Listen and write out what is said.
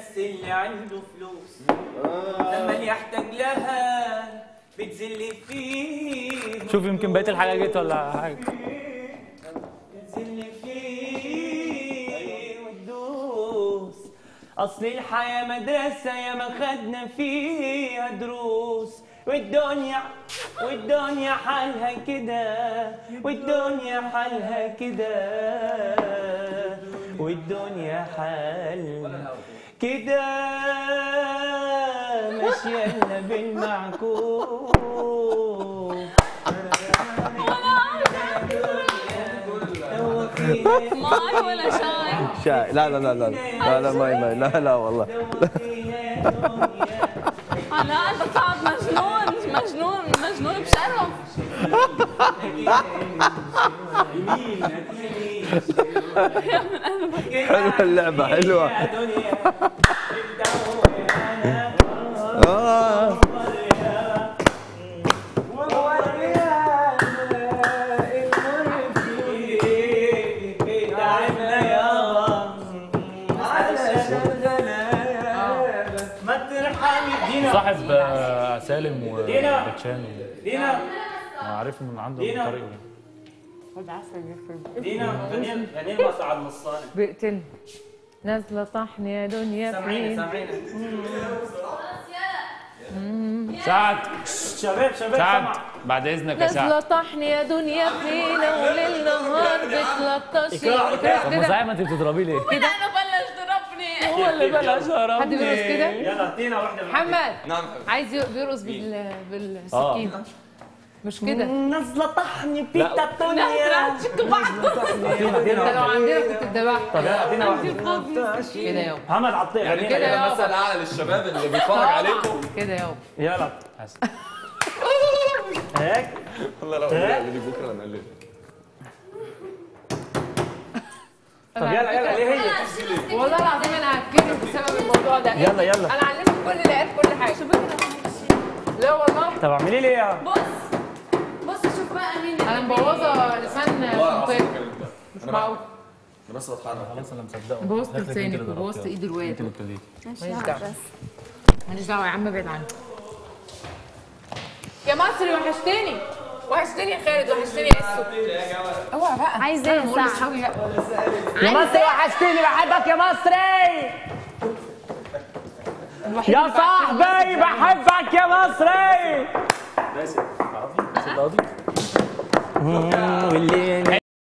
بس اللي عنده فلوس لما اللي يحتاج لها بتذل فيه شوف يمكن بقيه الحاجه جت ولا حاجه بتذل فيه وتدوس اصل الحياة مدرسة يا ما خدنا فيها دروس والدنيا والدنيا حالها كده والدنيا حالها كده والدنيا حال كده ماشية لنا بالمعكوس هو فيها ماي ولا شاي شاي لا لا لا لا لا لا ما ما لا لا والله انا انت طلعت مجنون مجنون مجنون بشرف حلوه اللعبه حلوه آه. صاحب آه، سالم دينا. وبتشان دينا عارف من عنده دينا. طريقه دينا غنيم غنيم ما صعد نصاني بقتل نازله طحن يا دنيا سامعيني فين سامعيني سعد شباب شباب سعد سمع بعد اذنك يا نازله سعد طحن يا دنيا فينا وليل نهار بتلطش إكراه، إكراه. طب ما صحيح ما انت بتضربيه ليه؟ كده انا بلش ضربني هو اللي بلاش حد بيرقص كده يلا ادينا واحدة من محمد نعم عايز ي- بيرقص بال... بالسكينه مش كده نازلة طحن بيتا الدنيا نهتراتشك بعض ادينا انت لو ادينا عندنا كنت اتذبحت طب يلا ادينا واحدة كده يابا محمد عطيه يعني كده كده يابا. مثل اعلى للشباب اللي بيتفرج عليكم كده يابا يلا حسن. هيك والله لو اللي بكره نقلب طب يلا يلا ليه هي والله العظيم انا هتكلم بسبب الموضوع ده يلا يلا انا علمت كل العيال كل حاجه لا والله طب اعملي لي اياها بص بص شوف بقى مين انا مبوظه لسان منطقي مش معقول انا بس بتحرك خلاص انا مصدقه بوظت هات لك لسانك انت اللي وبوظت ضربتيها. ايد الواد انت اللي ابتديتي ماليش دعوه ماليش دعوه يا عم ابعد عني يا مصري وحشتني وحشتني يا خالد وحشتني يا اسو اوعى بقى عايز ايه يا بقول سعد؟ لاصحابي بقى يا مصري وحشتني بحبك يا مصري يا صاحبي بحبك يا مصري صدقني واللي